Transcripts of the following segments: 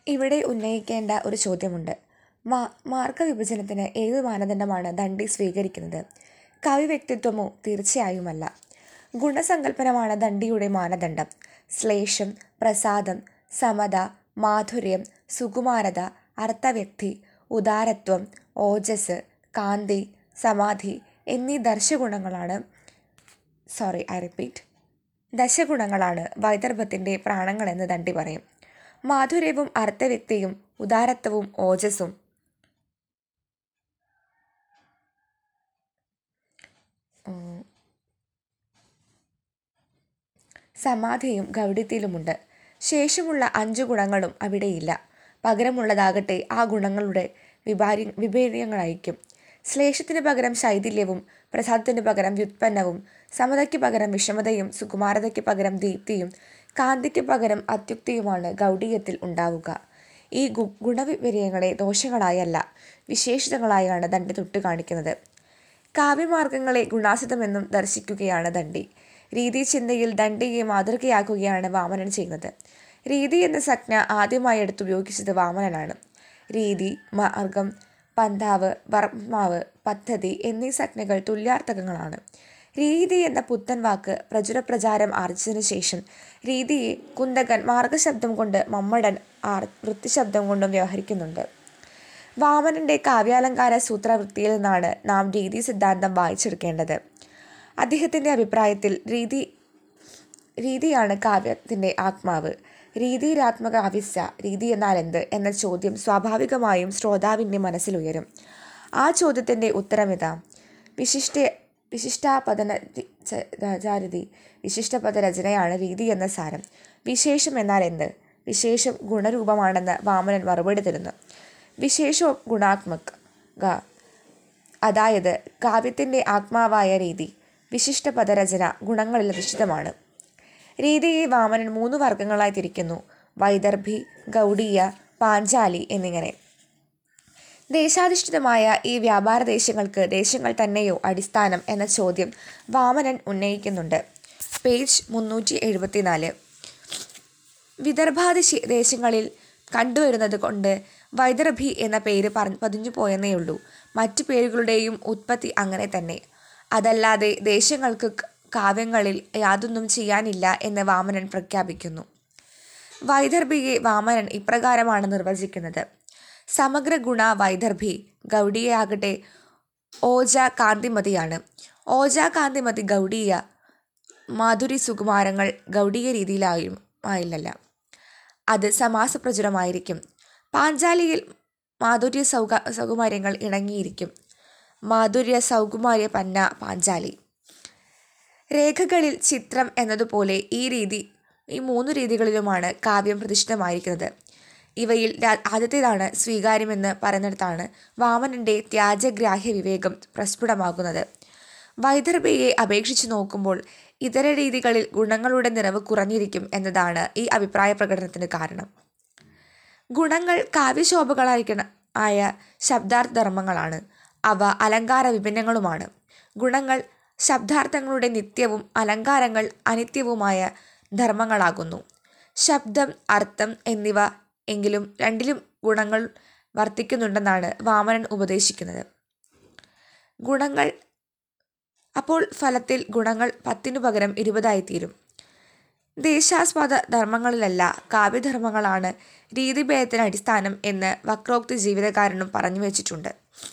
ഇവിടെ ഉന്നയിക്കേണ്ട ഒരു ചോദ്യമുണ്ട്. മാർഗവിഭജനത്തിന് ഏതു മാനദണ്ഡമാണ് ദണ്ഡി സ്വീകരിക്കുന്നത്? കവിവ്യക്തിത്വമോ? തീർച്ചയായുമല്ല. ഗുണസങ്കല്പമാണ് ദണ്ഡിയുടെ മാനദണ്ഡം. ശ്ലേഷം, പ്രസാദം, സമത, മാധുര്യം, സുകുമാരത, അർത്ഥവ്യക്തി, ഉദാരത്വം, ഓജസ്സ്, കാന്തി, സമാധി എന്നീ ദർശഗുണങ്ങളാണ് ദശഗുണങ്ങളാണ് വൈദർഭത്തിന്റെ പ്രാണങ്ങളെന്ന് ദണ്ഡി പറയും. മാധുര്യവും അർത്ഥവ്യക്തിയും ഉദാരത്വവും ഓജസ്സും സമാധിയും ഗൗഡ്യത്തിലുമുണ്ട്. ശേഷമുള്ള അഞ്ചു ഗുണങ്ങളും അവിടെയില്ല. പകരമുള്ളതാകട്ടെ ആ ഗുണങ്ങളുടെ വിപര്യങ്ങളായിരിക്കും. ശ്ലേഷത്തിനു പകരം ശൈഥില്യവും പ്രസാദത്തിനു പകരം വ്യുത്പന്നവും സമതയ്ക്കു പകരം വിഷമതയും സുകുമാരതയ്ക്കു പകരം ദീപ്തിയും കാന്തിക്കു പകരം അത്യുക്തിയുമാണ് ഗൗഡീയത്തിൽ ഉണ്ടാവുക. ഈ ഗുണവിപര്യങ്ങളെ ദോഷങ്ങളായല്ല വിശേഷതകളായാണ് ദണ്ഡി തൊട്ടുകാണിക്കുന്നത്. കാവ്യമാർഗങ്ങളെ ഗുണാതീതമെന്നു ദർശിക്കുകയാണ് ദണ്ഡി. രീതിചിന്തയിൽ ദണ്ഡിയെ മാതൃകയാക്കുകയാണ് വാമനൻ ചെയ്യുന്നത്. രീതി എന്ന സംജ്ഞ ആദ്യമായെടുത്തുപയോഗിച്ചത് വാമനനാണ്. രീതി, മാർഗ്ഗം, പന്ഥാവ്, ധർമ്മാവ്, പദ്ധതി എന്നീ സംജ്ഞകൾ തുല്യാർത്ഥകങ്ങളാണ്. രീതി എന്ന പുത്തൻ വാക്ക് പ്രചുരപ്രചാരം ആർജിച്ചതിനുശേഷം രീതിയെ കുന്തകൻ മാർഗ്ഗശബ്ദം കൊണ്ടും മമ്മടൻ വൃത്തിശബ്ദം കൊണ്ടും വ്യവഹരിക്കുന്നുണ്ട്. വാമനന്റെ കാവ്യാലങ്കാര സൂത്രവൃത്തിയിൽ നിന്നാണ് നാം രീതിസിദ്ധാന്തം വായിച്ചെടുക്കേണ്ടത്. അദ്ദേഹത്തിന്റെ അഭിപ്രായത്തിൽ രീതിയാണ് കാവ്യത്തിന്റെ ആത്മാവ്. രീതിരാത്മകാവ്യസ്യ രീതിയെന്നാലെന്ത് എന്ന ചോദ്യം സ്വാഭാവികമായും ശ്രോതാവിന്റെ മനസ്സിലുയരും. ആ ചോദ്യത്തിന്റെ ഉത്തരമിതാ. വിശിഷ്ടാപദചാരിതി വിശിഷ്ടപദരചനയാണ് രീതി എന്ന് സാരം. വിശേഷം എന്നാൽ എന്ത്? വിശേഷം ഗുണരൂപമാണെന്ന് വാമനൻ മറുപടി തരുന്നു. വിശേഷോ ഗുണാത്മക. അതായത് കാവ്യത്തിന്റെ ആത്മാവായ രീതി. വിശിഷ്ടപദരചന ഗുണങ്ങളിലധിഷ്ഠിതമാണ്. രീതിയെ വാമനൻ മൂന്നു വർഗ്ഗങ്ങളായി തിരിക്കുന്നു. വൈദർഭി, ഗൗഡീയ, പാഞ്ചാലി എന്നിങ്ങനെ. ദേശാധിഷ്ഠിതമായ ഈ വ്യാപാരദേശങ്ങൾക്ക് ദേശങ്ങൾ തന്നെയോ അടിസ്ഥാനം എന്ന ചോദ്യം വാമനൻ ഉന്നയിക്കുന്നുണ്ട്. പേജ് മുന്നൂറ്റി എഴുപത്തിനാല്. വിദർഭാദി ദേശങ്ങളിൽ കണ്ടുവരുന്നത് കൊണ്ട് വൈദർഭി എന്ന പേര് പതിഞ്ഞുപോയെന്നേയുള്ളൂ. മറ്റു പേരുകളുടെയും ഉത്പത്തി അങ്ങനെ തന്നെ. അതല്ലാതെ ദേശങ്ങൾക്ക് കാവ്യങ്ങളിൽ യാതൊന്നും ചെയ്യാനില്ല എന്ന് വാമനൻ പ്രഖ്യാപിക്കുന്നു. വൈദർഭിയെ വാമനൻ ഇപ്രകാരമാണ് നിർവചിക്കുന്നത്. സമഗ്രഗുണാ വൈദർഭി. ഗൗഡീയയാകട്ടെ ഓജാകാന്തിമതിയാണ്. ഓജാകാന്തിമതി ഗൗഡീയ. മാധുര്യസുകുമാരങ്ങൾ ഗൗഡീയരീതിയിലായില്ലല്ല. അത് സമാസപ്രചുരമായിരിക്കും. പാഞ്ചാലിയിൽ മാധുര്യസൗകുമാര്യങ്ങൾ ഇണങ്ങിയിരിക്കും. മാധുര്യസൗകുമാര്യപന്ന പാഞ്ചാലി. രേഖകളിൽ ചിത്രം എന്നതുപോലെ ഈ മൂന്നു രീതികളിലുമാണ് കാവ്യം പ്രതിഷ്ഠിതമായിരിക്കുന്നത്. ഇവയിൽ ആദ്യത്തേതാണ് സ്വീകാര്യമെന്ന് പറയുന്നിടത്താണ് വാമനന്റെ ത്യാഗഗ്രാഹ്യവിവേകം പ്രസ്ഫുടമാകുന്നത്. വൈദർഭിയെ അപേക്ഷിച്ചു നോക്കുമ്പോൾ ഇതരരീതികളിൽ ഗുണങ്ങളുടെ നിറവ് കുറഞ്ഞിരിക്കും എന്നതാണ് ഈ അഭിപ്രായപ്രകടനത്തിന് കാരണം. ഗുണങ്ങൾ കാവ്യശോഭകളായ ശബ്ദാർത്ഥധർമ്മങ്ങളാണ്. അവ അലങ്കാരവിഭിന്നങ്ങളുമാണ്. ഗുണങ്ങൾ ശബ്ദാർത്ഥങ്ങളുടെ നിത്യവും അലങ്കാരങ്ങൾ അനിത്യവുമായ ധർമ്മങ്ങളാകുന്നു. ശബ്ദം, അർത്ഥം എന്നിവ എങ്കിലും രണ്ടിലും ഗുണങ്ങൾ വർത്തിക്കുന്നുണ്ടെന്നാണ് വാമനൻ ഉപദേശിക്കുന്നത്. അപ്പോൾ ഫലത്തിൽ ഗുണങ്ങൾ പത്തിനു പകരം ഇരുപതായിത്തീരും. ദേശാസ്പദ ധർമ്മങ്ങളല്ല കാവ്യധർമ്മങ്ങളാണ് രീതിഭേദത്തിന് അടിസ്ഥാനം എന്ന് വക്രോക്തി ജീവിതകാരനും പറഞ്ഞുവച്ചിട്ടുണ്ട്.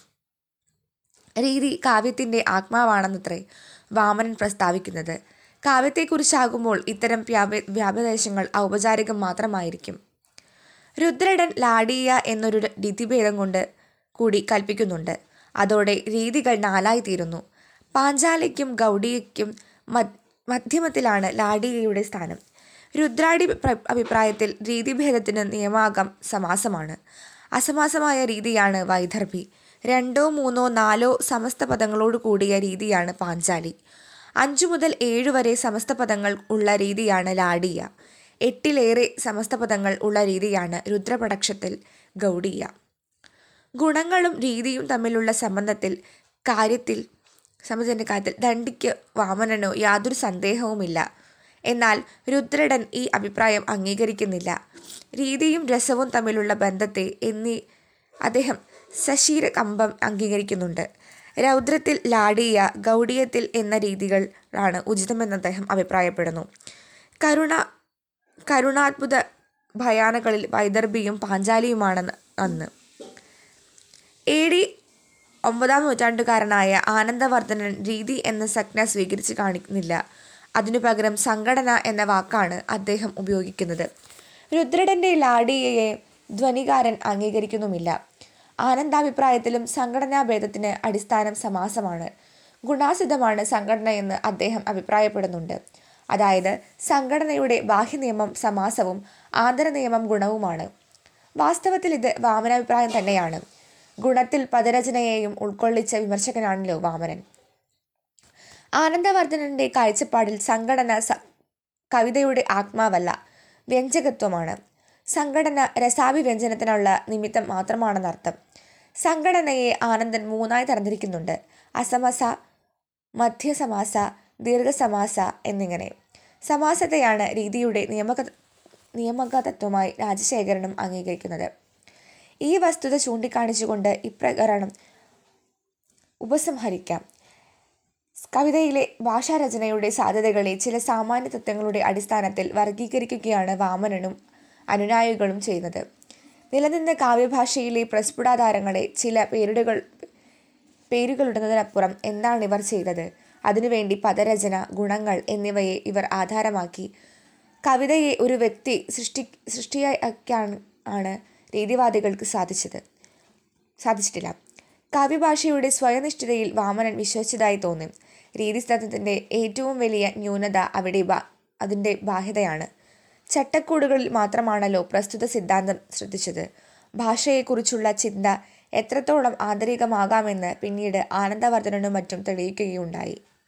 രീതി കാവ്യത്തിന്റെ ആത്മാവാണെന്നത്രേ വാമനൻ പ്രസ്താവിക്കുന്നത്. കാവ്യത്തെക്കുറിച്ചാകുമ്പോൾ ഇത്തരം വ്യപദേശങ്ങൾ ഔപചാരികം മാത്രമായിരിക്കും. രുദ്രടൻ ലാടീയ എന്നൊരു ലിപിഭേദം കൂടി കല്പിക്കുന്നുണ്ട്. അതോടെ രീതികൾ നാലായിത്തീരുന്നു. പാഞ്ചാലിക്കും ഗൗഡീയയ്ക്കും മദ്ധ്യത്തിലാണ് ലാടീയയുടെ സ്ഥാനം. രുദ്രാദി അഭിപ്രായത്തിൽ രീതിഭേദത്തിന് നിയാമകം സമാസമാണ്. അസമാസമായ രീതിയാണ് വൈദർഭി. രണ്ടോ മൂന്നോ നാലോ സമസ്തപദങ്ങളോടുകൂടിയ രീതിയാണ് പാഞ്ചാലി. അഞ്ചു മുതൽ ഏഴു വരെ സമസ്തപദങ്ങൾ ഉള്ള രീതിയാണ് ലാടീയ. എട്ടിലേറെ സമസ്തപദങ്ങൾ ഉള്ള രീതിയാണ് രുദ്രപക്ഷത്തിൽ ഗൗഡീയ. ഗുണങ്ങളും രീതിയും തമ്മിലുള്ള സംബന്ധത്തിന്റെ കാര്യത്തിൽ ദണ്ഡിക്കോ വാമനനോ യാതൊരു സന്ദേഹവുമില്ല. എന്നാൽ രുദ്രടൻ ഈ അഭിപ്രായം അംഗീകരിക്കുന്നില്ല രീതിയും രസവും തമ്മിലുള്ള ബന്ധത്തെ എന്നീ അദ്ദേഹം സശീര കമ്പം അംഗീകരിക്കുന്നുണ്ട് രൗദ്രത്തിൽ ലാടീയ ഗൗഡീയത്തിൽ എന്ന രീതികളാണ് ഉചിതമെന്ന് അദ്ദേഹം അഭിപ്രായപ്പെടുന്നു കരുണ കരുണാത്ഭുത ഭയാനകളിൽ വൈദർഭിയും പാഞ്ചാലിയുമാണെന്ന് അന്ന് എ ഡി ഒമ്പതാം നൂറ്റാണ്ടുകാരനായ ആനന്ദവർദ്ധനൻ രീതി എന്ന സംജ്ഞ സ്വീകരിച്ച് കാണിക്കുന്നില്ല അതിനു പകരം സംഘടന എന്ന വാക്കാണ് അദ്ദേഹം ഉപയോഗിക്കുന്നത് രുദ്രടൻ്റെ ലാഡിയയെ ധ്വനികാരൻ അംഗീകരിക്കുന്നുമില്ല ആനന്ദാഭിപ്രായത്തിലും സംഘടനാ ഭേദത്തിന് അടിസ്ഥാനം സമാസമാണ് ഗുണാസിതമാണ് സംഘടന എന്ന് അദ്ദേഹം അഭിപ്രായപ്പെടുന്നുണ്ട് അതായത് സംഘടനയുടെ ബാഹ്യനിയമം സമാസവും ആന്തരനിയമം ഗുണവുമാണ് വാസ്തവത്തിൽ ഇത് വാമനാഭിപ്രായം തന്നെയാണ് ഗുണത്തിൽ പദരചനയെയും ഉൾക്കൊള്ളിച്ച വിമർശകനാണല്ലോ വാമനൻ ആനന്ദവർദ്ധനന്റെ കാഴ്ചപ്പാടിൽ സംഘടന സ കവിതയുടെ ആത്മാവല്ല വ്യഞ്ജകത്വമാണ് സംഘടന രസാഭിവ്യഞ്ജനത്തിനുള്ള നിമിത്തം മാത്രമാണെന്നർത്ഥം സംഘടനയെ ആനന്ദൻ മൂന്നായി തരംതിരിക്കുന്നുണ്ട് അസമസ മധ്യസമാസ ദീർഘസമാസ എന്നിങ്ങനെ സമാസത്തെയാണ് രീതിയുടെ നിയമക നിയമക തത്വമായി രാജശേഖരനും അംഗീകരിക്കുന്നത് ഈ വസ്തുത ചൂണ്ടിക്കാണിച്ചുകൊണ്ട് ഇപ്രകാരം ഉപസംഹരിക്കാം കവിതയിലെ ഭാഷാരചനയുടെ സാധ്യതകളെ ചില സാമാന്യ തത്വങ്ങളുടെ അടിസ്ഥാനത്തിൽ വർഗീകരിക്കുകയാണ് വാമനനും അനുനായികളും ചെയ്യുന്നത് നിലനിന്ന കാവ്യഭാഷയിലെ പ്രസ്ഫുടാധാരങ്ങളെ ചില പേരുകൾ പേരുകളിടുന്നതിനപ്പുറം എന്താണ് ഇവർ ചെയ്തത് അതിനുവേണ്ടി പദരചന ഗുണങ്ങൾ എന്നിവയെ ഇവർ ആധാരമാക്കി കവിതയെ ഒരു വ്യക്തി സൃഷ്ടി സൃഷ്ടിയാക്കാൻ ആണ് രീതിവാദികൾക്ക് സാധിച്ചത് സാധിച്ചിട്ടില്ല കാവ്യഭാഷയുടെ സ്വയനിഷ്ഠതയിൽ വാമനൻ വിശ്വസിച്ചതായി തോന്നും രീതിസ്തത്വത്തിൻ്റെ ഏറ്റവും വലിയ ന്യൂനത അവിടെ ബാ അതിൻ്റെ ബാഹ്യതയാണ് ചട്ടക്കൂടുകളിൽ മാത്രമാണല്ലോ പ്രസ്തുത സിദ്ധാന്തം ശ്രദ്ധിച്ചത് ഭാഷയെക്കുറിച്ചുള്ള ചിന്ത എത്രത്തോളം ആന്തരികമാകാമെന്ന് പിന്നീട് ആനന്ദവർദ്ധനനും മറ്റും തെളിയിക്കുകയുണ്ടായി